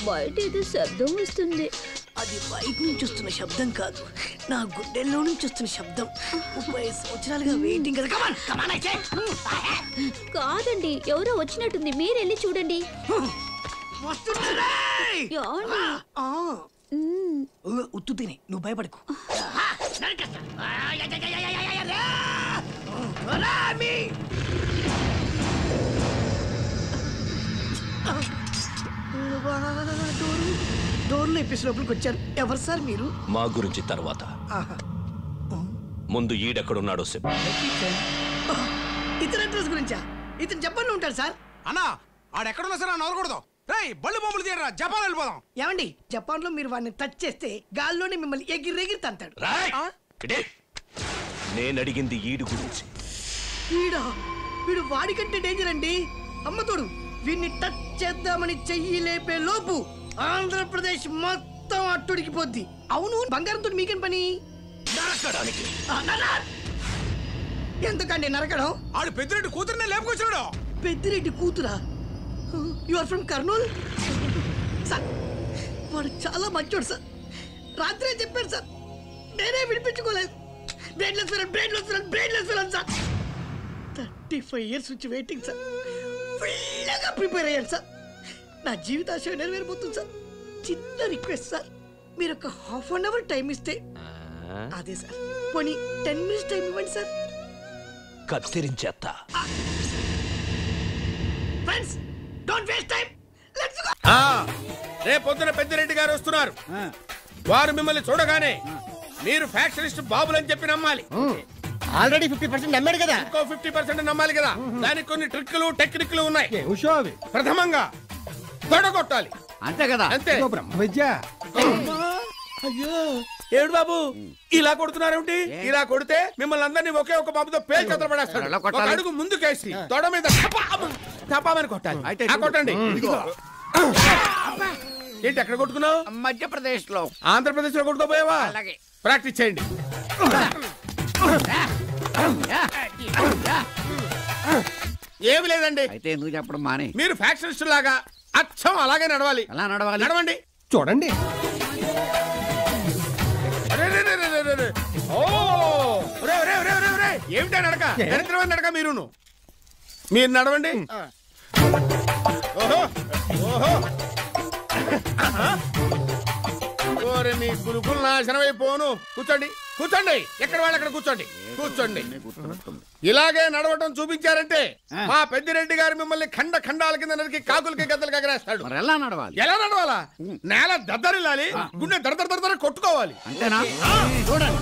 బయట ఏదో శబ్దం వస్తుంది అది బయట నుంచి వస్తున్న శబ్దం కాదు నా గుండెల్లో నుంచి వస్తున్న శబ్దం ముప్పై సంవత్సరాలుగా వెయిటింగ్ కదా కమాన్ కమాన్ అయితే కాదండి ఎవరో వచ్చినట్టుంది మీరు వెళ్ళి చూడండి వస్తున్నారే యాండి? ఆ, మ్మ్. ఉ- ఉత్తు తిని నువ్వు భయపడకు ఆ, నరికేస్తా. ఆ, యా, యా, యా, యా, యా, యా, రా. రా, మీ. ఆ, వా, డోరు డోర్లు ఎప్పేసి లోపలికి వచ్చారు ఎవరు సార్ మీరు మా గురించి తర్వాత ఆహా. ముందు ఈడెక్కడున్నాడో చెప్పు ఆ, ఇతని అడ్రస్ గురించా ఇతను జపాన్లో ఉంటాడు సార్ అన్నా ఆడెక్కడున్నా సరే నవ్వకూడదు రేయ్ బళ్ళు బొమ్మలు తీయరా జపాన్ వెళ్ళిపోదాం ఏమండి జపాన్లో మీరు వాడిని టచ్ చేస్తే గాల్లోనే మిమ్మల్ని ఎగిరి ఎగిరి తంతాడు రాయ్! ఇటే. నేను అడిగింది ఈడు గురించి వీడా వీడు వాడికంటే డేంజర్ అండి అమ్మతోడు వీడిని టచ్ చేద్దామని చెయ్యి లేపే లోపు ఆంధ్రప్రదేశ్ మొత్తం అట్టుడికి పోద్ది అవును బంగారంతో మీకేం పని నరకడానికి ఆ, నర- ఎందుకండి నరకడం ఆడు పెద్దిరెడ్డి కూతురునే లేపుకొచ్చాడు పెద్దిరెడ్డి కూతురా you are from Kurnool sir వాడు చాలా మంచోడు సార్ రాత్రే చెప్పాడు సార్ నేనే విడిపించుకోలేదు brainless villain brainless villain brainless villain sir thirty five years నుంచి వెయిటింగ్ సార్ ఫుల్గా ప్రిపేర్ అయ్యాను సార్ నా జీవితాశయం నెరవేరిపోతుంది సార్ చిన్న రిక్వెస్ట్ సార్ మీరు ఒక హాఫ్ అన్ అవర్ టైం ఇస్తే అదే సార్ పోనీ టెన్ మినిట్స్ టైం ఇవ్వండి సార్ కత్తిరించేత్తా friends don't waste time let's go రేపు పొద్దున పెద్దిరెడ్డి గారు వస్తున్నారు వారు మిమ్మల్ని చూడగానే మీరు ఫ్యాక్షనిస్ట్ బాబులని చెప్పి నమ్మాలి ఆల్రెడీ ఫిఫ్టీ పర్సెంట్ నమ్మాడు కదా ఇంకో ఫిఫ్టీ పర్సెంట్ నమ్మాలి కదా దానికి కొన్ని ట్రిక్లు టెక్నిక్లు ఉన్నాయి ప్రథమంగా తొడగొట్టాలి అంతే కదా అంతే ఏడు బాబు ఇలా కొడుతున్నారేమిటి ఇలా కొడితే మిమ్మల్ని అందరినీ ఒకే ఒక బాబుతో పేరు చదర పడేస్తాడు ఎలా ఒక కొట్టాలి? అడుగు ముందుకేసి తొడ మీద టపామ్ టపామని కొట్టాలి అయితే ఆ, కొట్టండి అబ్బా. ఏంటి ఎక్కడ కొట్టుకున్నావు మధ్యప్రదేశ్ లో ఆంధ్రప్రదేశ్ లో కొట్టుకోపోయావా అలాగే. ప్రాక్టీస్ చేయండి ఏమి లేదండి అయితే ఎందుకు చెప్పడం మానే మీరు ఫ్యాక్షనిస్ట్ లాగా అచ్చం అలాగే నడవాలి ఎలా నడవాలి నడవండి చూడండి అరే, రే, రే, రే, రే, రే, రే. ఓ! ఒరే, ఒరే, ఒరే, ఒరే, ఒరే. ఏమిటా నడక దరిద్రమైన నడక మీరును మీరు నడవండి ఓహో ఓహో ఆహా. ఓరే మీ గురుకులు నాశనం అయిపోను కూర్చోండి కూర్చోండి ఎక్కడ వాళ్ళు అక్కడ కూర్చోండి కూర్చోండి ఇలాగే నడవటం చూపించారంటే మా పెద్దిరెడ్డి గారు మిమ్మల్ని ఖండ ఖండాల కింద నరికి కాకులకి గద్దలకి ఎగరేస్తాడు మరి ఎలా నడవాలి ఎలా నడవాలా నేల దద్దరిల్లాలి గుండె దడ దడ దడ దడ కొట్టుకోవాలి అంతేనా చూడండి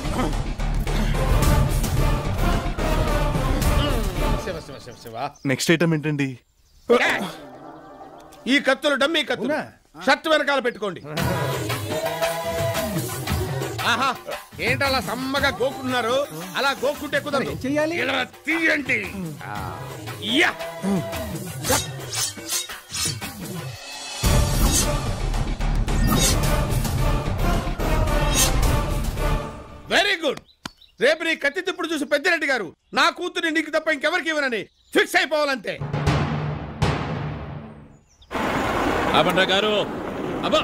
శివ శివ శివ శివ నెక్స్ట్ ఐటమ్ ఏంటండి ఈ కత్తులు డమ్మీ కత్తులు షర్ట్ వెనకాల పెట్టుకోండి ఆహా ఏంటి అలా సమ్మగా గోకుంటున్నారు అలా గోక్కుంటే కుదరదు చెయ్యాలి? ఇలా తీయండి యా వెరీ గుడ్ రేపు నీ కత్తి తిప్పుడు చూసి పెద్దిరెడ్డి గారు నా కూతురి నీకు తప్ప ఇంకెవరికి ఇవ్వనని ఫిక్స్ అయిపోవాలంతే అబండ్రా గారు అబ్బా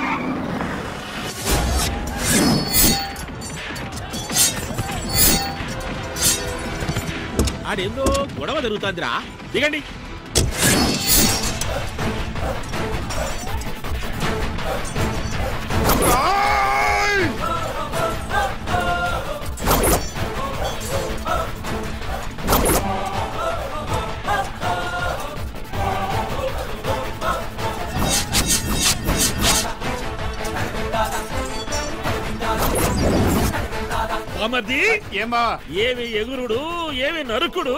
ఆడేందో గొడవ జరుగుతుందిరా దిగండి అమర్ది ఏమా ఏమి ఎగురుడు ఏమి నరుకుడు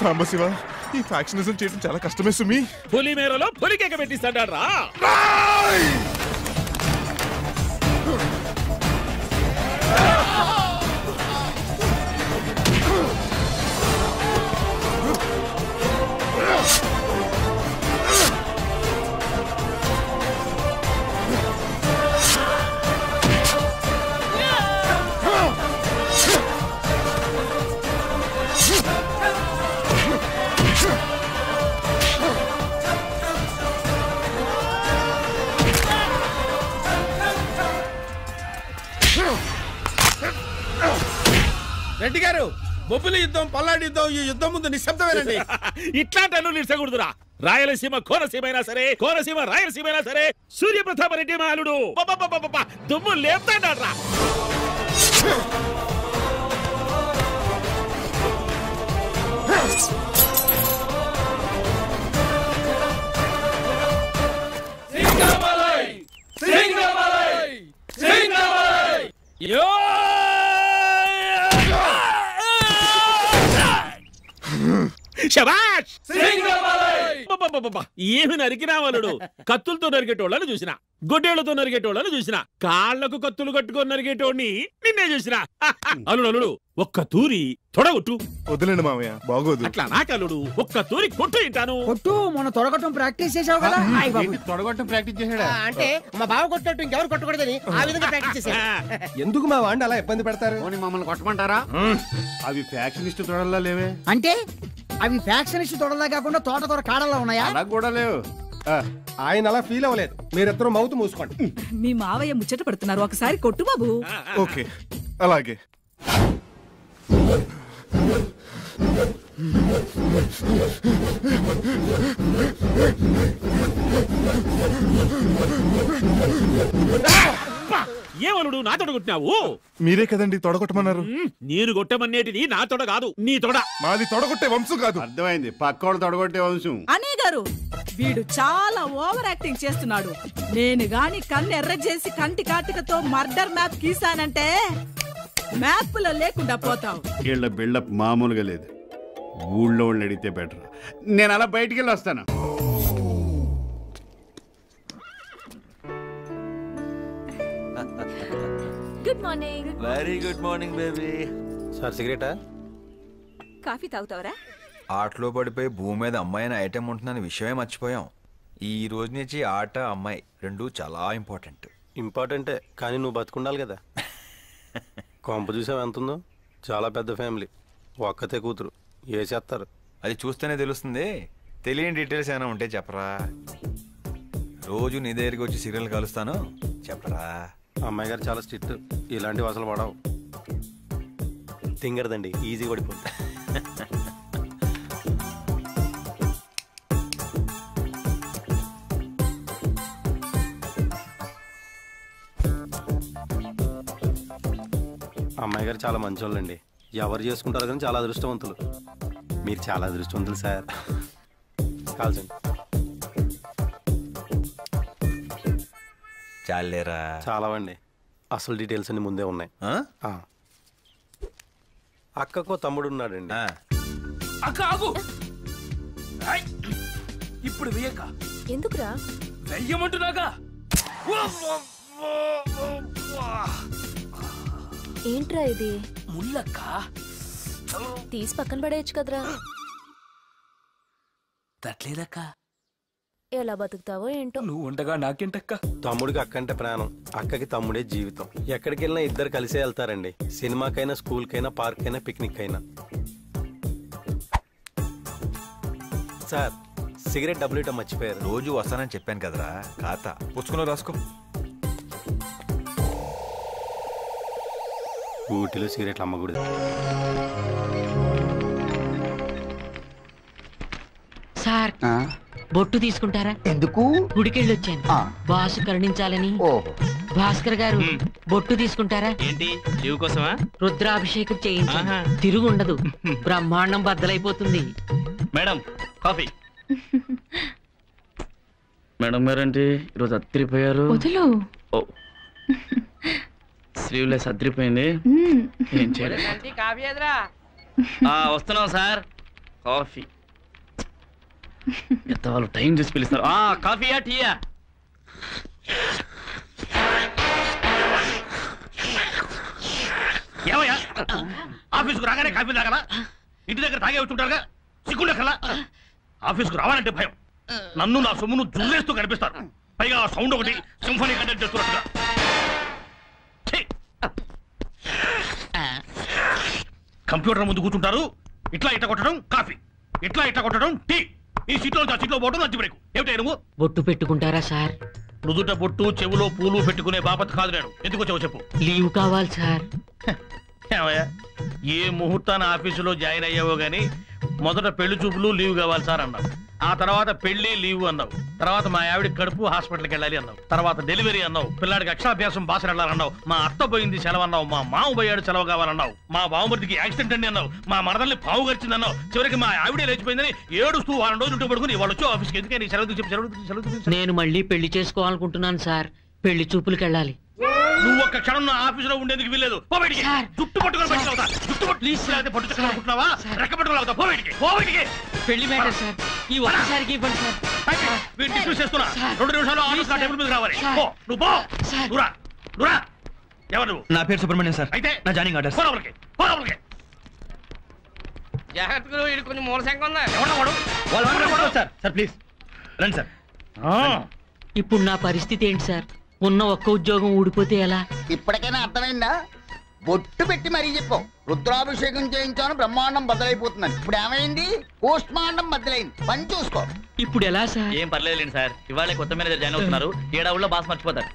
సాంబశివ ఈ ఫ్యాక్షనిజం చేయడం చాలా కష్టమే సుమి పులి మేరలో పులి కేక పెట్టిస్తాడు రా రెడ్డి గారు బొబ్బిలి యుద్ధం పల్లాడి యుద్ధం ఈ యుద్ధం ముందు నిశ్శబ్దమేనండి ఇట్లాంటి నిలిచకూడదురా రాయలసీమ కోనసీమ అయినా సరే కోనసీమ రాయలసీమ అయినా సరే సూర్యప్రతాప రెడ్డి మాలుడు దుమ్ము లేపుతాడు రా శబాష్ అబ్బబ్బబ్బబ్బ! ఏమి నరికినా వాళ్ళుడు కత్తులతో నరికేటోళ్ళని చూసిన గొడ్డేళ్లతో నరికేటోళ్ళని చూసిన కాళ్లకు కత్తులు కట్టుకొని నరికేటోడిని నిన్నే చూసిన అల్లుడు అల్లుడు ఒక్క తూరి తొడగొట్టు వదిలేండి మామయ్య బాగోదు అట్లా నాకల్లుడు ఒక్క తూరి కొట్టు ఇంటాను కొట్టు మొన్న తొడగటం ప్రాక్టీస్ చేసావు కదా ఆయ్ బాబు. తొడగొట్టం ప్రాక్టీస్ చేశాడా అంటే మా బావ కొట్టినట్టు ఇంకెవరు కొట్టకూడదని ఆ విధంగా ప్రాక్టీస్ చేశాను ఎందుకు మా వాడిని అలా ఇబ్బంది పెడతారు పోనీ మమ్మల్ని కొట్టమంటారా అవి ఫ్యాక్షనిస్ట్ తొడల్లా లేవే అంటే అవి ఫ్యాక్షనిస్ట్ తొడలా కాకుండా తోట తోట కాడల్లా ఉన్నాయా అలా కూడా లేవు ఆ, ఆయన అలా ఫీల్ అవ్వలేదు మీరిద్దరూ మౌత్ మూసుకోండి మీ మావయ్య ముచ్చట పడుతున్నారు ఒకసారి కొట్టు బాబు ఓకే అలాగే ఏమలుడు నా తొడ కొట్టినావు మీరే కదండి తొడగొట్టమన్నారు ఉమ్, నేను కొట్టమనేటిది నా తొడ కాదు నీ తొడ మాది తొడగొట్టే వంశం కాదు అర్థమైంది పక్కోడు తొడగొట్టే వంశం అనే గారు వీడు చాలా ఓవర్ యాక్టింగ్ చేస్తున్నాడు నేను గాని కన్ను ఎర్ర చేసి కంటి కాటికతో మర్డర్ మ్యాప్ గీసానంటే మ్యాప్ లో లేకుండా పోతావు వీళ్ళ బిల్డప్ మామూలుగా లేదు ఊళ్ళో వాళ్ళని అడిగితే బెటర్ నేను అలా బయటికి వెళ్ళి వస్తాను good morning very good morning baby sir సిగరెటా కాఫీ తాగుతావరా ఆటలో పడిపోయి భూమి మీద అమ్మాయి అనే ఐటెం ఉంటుందన్న విషయమే మర్చిపోయాం ఈ రోజు నుంచి ఆట అమ్మాయి రెండు చాలా ఇంపార్టెంట్ ఇంపార్టెంటే కానీ నువ్వు బతుకుండాలి కదా కొంప చూసావు ఎంత ఉందో చాలా పెద్ద ఫ్యామిలీ ఒక్కతే కూతురు ఏ చేస్తారు అది చూస్తేనే తెలుస్తుంది తెలియని డీటెయిల్స్ ఏమైనా ఉంటే చెప్పరా రోజు నీ దగ్గరికి వచ్చి సీరియల్ కలుస్తాను చెప్పరా అమ్మాయి గారు చాలా స్ట్రిక్ట్ ఇలాంటివి అసలు పడవు తింగరదండి ఈజీ పడిపోతుంది అమ్మాయి గారు చాలా మంచోళ్ళండి ఎవరు చేసుకుంటారు కానీ చాలా అదృష్టవంతులు మీరు చాలా అదృష్టవంతులు సార్ కాల్చండి చాలేరా చాలా అండి అసలు డీటెయిల్స్ అన్ని ముందే ఉన్నాయి ఆ? ఆ. అక్కకో తమ్ముడు ఉన్నాడండి ఆ. అక్క ఆగు ఇప్పుడు వేయక ఎందుకురా వెయ్యమంటున్నాగా ఏంట్రా ఇది ముల్లక్క తీసి పక్కన పడేయచ్చు కదరా తట్లేదక్క ఎలా బతుకుతావో ఏంటో నువ్వు ఉండగా నాకేంటక్క తమ్ముడికి అక్క అంటే ప్రాణం అక్కకి తమ్ముడే జీవితం ఎక్కడికి వెళ్ళినా ఇద్దరు కలిసే వెళ్తారండి సినిమాకైనా స్కూల్కైనా పార్క్ అయినా పిక్నిక్ అయినా సార్ సిగరెట్ డబ్బులు ఇవ్వటం మర్చిపోయారు రోజు వస్తానని చెప్పాను కదరా ఖాతా పుచ్చుకుని రాసుకో ఊటీలో సిగరెట్లు అమ్మకూడదు సార్ బొట్టు తీసుకుంటారా ఎందుకు గుడికెళ్ళి వచ్చాను ఆ. బాసు కరుణించాలని ఓహో భాస్కర్ గారు బొట్టు తీసుకుంటారా ఏంటి లీవ్ కోసమా రుద్రాభిషేకం చేయించు ఆహా. తిరుగు ఉండదు బ్రహ్మాండం బద్దలైపోతుంది మేడం కాఫీ మేడం గారంటే ఈరోజు అత్తిరిపోయారు వదులు ఓ స్లీవ్లెస్ అద్దరిపోయింది ఏం చేయలేదు ఆ, వస్తున్నాం సార్ కాఫీ ఎంత వాళ్ళు టైం చూసి పిలుస్తారు ఆ కాఫీయా టీయా ఏమయ్యా ఆఫీసుకు రాగానే కాఫీ తాగలా ఇంటి దగ్గర తాగే వచ్చుంటారుగా సిగ్గుండే కలా ఆఫీసుకు రావాలంటే భయం నన్ను నా సొమ్మును జుల్లేస్తూ కనిపిస్తారు పైగా ఆ సౌండ్ ఒకటి సింఫనీ కండక్ట్ చేస్తున్నట్టుగా ఛీ! కంప్యూటర్ ముందు కూర్చుంటారు ఇట్లా ఇట్లా కొట్టడం కాఫీ ఇట్లా ఇట్లా కొట్టడం టీ ఈ సీట్లో నుంచి ఆ సీట్లో పోవడం లంచ్ బ్రేక్ ఏమిటా నువ్వు బొట్టు పెట్టుకుంటారా సార్ నుదుట బొట్టు చెవులో పూలు పెట్టుకునే బాపత్ కాదు నేను ఎందుకు వచ్చావు చెప్పు లీవ్ కావాలి సార్ ఏమయ్యా ఏ ముహూర్తాన ఆఫీసులో జాయిన్ అయ్యావో గానీ మొదట పెళ్లి చూపులు లీవ్ కావాలి సార్ అన్నావు ఆ తర్వాత పెళ్లి లీవ్ అన్నావు తర్వాత మా ఆవిడ కడుపు హాస్పిటల్కి వెళ్ళాలి అన్నావు తర్వాత డెలివరీ అన్నావు పిల్లాడికి అక్షరాభ్యాసం బాసర వెళ్ళాలన్నావు మా అత్త పోయింది సెలవు అన్నావు మా మామ పోయాడు సెలవు కావాలన్నావు మా బావమరిదికి యాక్సిడెంట్ అండి అన్నావు మా మరదల్ని పావు గడిచింది అన్నావు చివరికి మా ఆవిడే లేచిపోయిందని ఏడుస్తూ వారం రోజులు ఇంటి పడుకుని వాళ్ళు వచ్చి ఆఫీస్కి ఎందుకని సెలవు చెప్పి సెలవు చెప్పి, సెలవు చెప్పి, నేను మళ్ళీ పెళ్లి చేసుకోవాలనుకుంటున్నాను సార్ పెళ్లి చూపులకి వెళ్ళాలి నువ్వు ఒక్క క్షణం నా ఆఫీసులో ఉండేందుకు వీల్లేదు పో బయటికి జుట్టు పట్టుకొని బయటికి అవుతా జుట్టు పట్టు ప్లీజ్ లేకపోతే పట్టు చక్కర అనుకుంటున్నావా రెక్క పట్టుకొని అవుతా పో బయటికి పో బయటికి పెళ్లి మ్యాటర్ సార్ ఈ ఒక్కసారికి ఇవ్వండి సార్ వీడిని డిస్మిస్ చేస్తున్నా రెండు నిమిషాలు ఆఫీస్ నా టేబుల్ మీద రావాలి పో నువ్వు పో నువ్వురా నువ్వురా ఎవరు నువ్వు నా పేరు సుబ్రహ్మణ్యం సార్ అయితే నా జాయినింగ్ ఆర్డర్ పో లోపలికి పో లోపలికి జాగ్రత్తగా వీడు కొంచెం మూల శంఖ ఉందా ఎవడు సార్ సార్ ప్లీజ్ రండి సార్ ఇప్పుడు నా పరిస్థితి ఏంటి సార్ ఉన్న ఒక్క ఉద్యోగం ఊడిపోతే ఎలా ఇప్పటికైనా అర్థమైందా బొట్టు పెట్టి మరీ చెప్పు రుద్రాభిషేకం చేయించాను బ్రహ్మాండం బద్దలైపోతుందని ఇప్పుడు ఏమైంది పోస్ట్ మార్టం బద్దలైంది పని చూసుకో ఇప్పుడు ఎలా సార్ ఏం పర్లేదులేండి సార్ ఇవాళ కొత్త మేనేజర్ జాయిన్ అవుతున్నారు ఏడావుల్లో బాస్ మర్చిపోతారు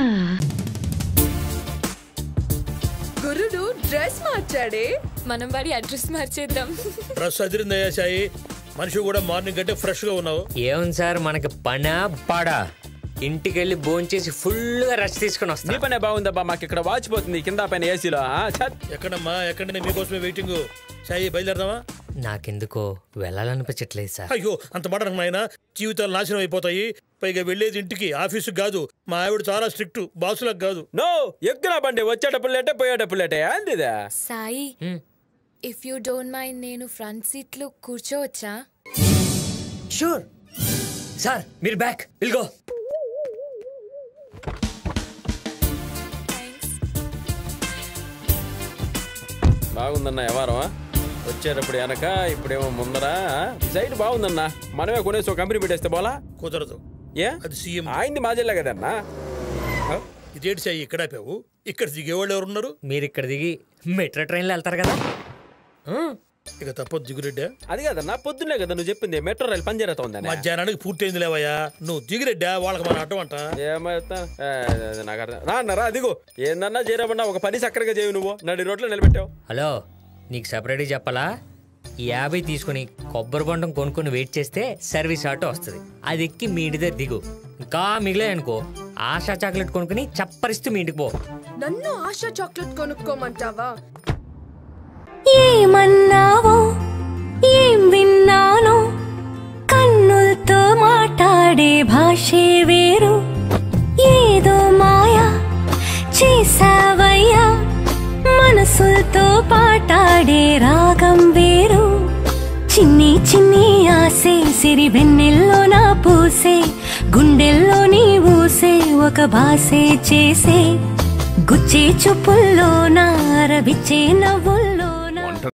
గురుడు డ్రెస్ మార్చాడే మనం వాడి అడ్రస్ మార్చేద్దాం డ్రెస్ అదిరిందయ్యా సాయి మనిషి కూడా మార్నింగ్ కంటే ఫ్రెష్ గా ఉన్నావు ఏముంది సార్ మనకి పనా పాడా ఇంటికి వెళ్ళి భోంచేసి ఫుల్ గా రెస్ట్ తీసుకుని నీ వస్తాం పనే బాగుందబ్బా మాకు ఇక్కడ వాచిపోతుంది కింద పైన ఏసీలో ఎక్కడమ్మా ఎక్కడ మీకోసమే వెయిటింగ్ సాయి బయలుదేరదామా నాకెందుకో వెళ్ళాలనిపించట్లేదు సార్ అయ్యో అంత మాట నాయన జీవితాలు నాశనం అయిపోతాయి పైగా వెళ్ళేది ఇంటికి ఆఫీసు కాదు మా ఆవిడ చాలా స్ట్రిక్ట్ బాసులకు కాదు నో ఎక్కున బండి వచ్చేటప్పుడు లేటే పోయేటప్పుడు లేటే అందిదా Sai if you don't mind నేను ఫ్రంట్ సీట్ లో కూర్చోవచ్చా షూర్ సార్ మీరు బ్యాక్ విల్ గో బాగుందన్న వ్యవహారమా వచ్చేటప్పుడు వెనక ఇప్పుడేమో ముందర సైడ్ బాగుందన్న మనమే కొనేసి ఒక కంపెనీ పెట్టేస్తే పోలా కుదరదు ఏ అది సీఎం ఆయన్ని మాజెల్లే కదన్నా ఇదేంటి సాయి ఇక్కడ ఆపావు ఇక్కడ దిగేవాళ్ళు ఎవరు ఉన్నారు మీరు ఇక్కడ దిగి మెట్రో ట్రైన్లో వెళ్తారు కదా ఇక తప్పదు దిగురెడ్డా అది కదన్నా పొద్దున్నే కదా నువ్వు చెప్పింది మెట్రో రైలు పని జరుగుతా ఉందని మధ్యాహ్నానికి పూర్తయింది లేవయ్యా నువ్వు దిగిరెడ్డా వాళ్ళకి మన అడ్డం అంట ఏమైతే నాకు అర్థం రా అన్న రా దిగు ఏందన్నా చేరమన్నా ఒక పని చక్కరగా చేయవు నువ్వు నడి రోడ్లో నిలబెట్టావు హలో నీకు సపరేట్గా చెప్పాలా ఈ యాభై తీసుకుని కొబ్బరి బొండం కొనుక్కొని వెయిట్ చేస్తే సర్వీస్ ఆటో వస్తుంది అది ఎక్కి మీ ఇంటి దగ్గర దిగు ఇంకా మిగిలే అనుకో ఆశా చాక్లెట్ కొనుక్కుని చప్పరిస్తూ మీ ఇంటికి పో నన్ను ఆశా చాక్లెట్ కొనుక్కోమంటావా ఏమన్నావో ఏం విన్నానో కన్నులతో మాట్లాడే భాషే వేరు ఏదో మాయా చేసావయ్యా మనసులతో పాటాడే రాగం వేరు చిన్ని చిన్ని ఆసే సిరి వెన్నెల్లో నా పూసే గుండెల్లో నీ ఊసే ఒక భాసే చేసే గుచ్చే చూపుల్లో నా రవిచ్చే నవ్వుల్లో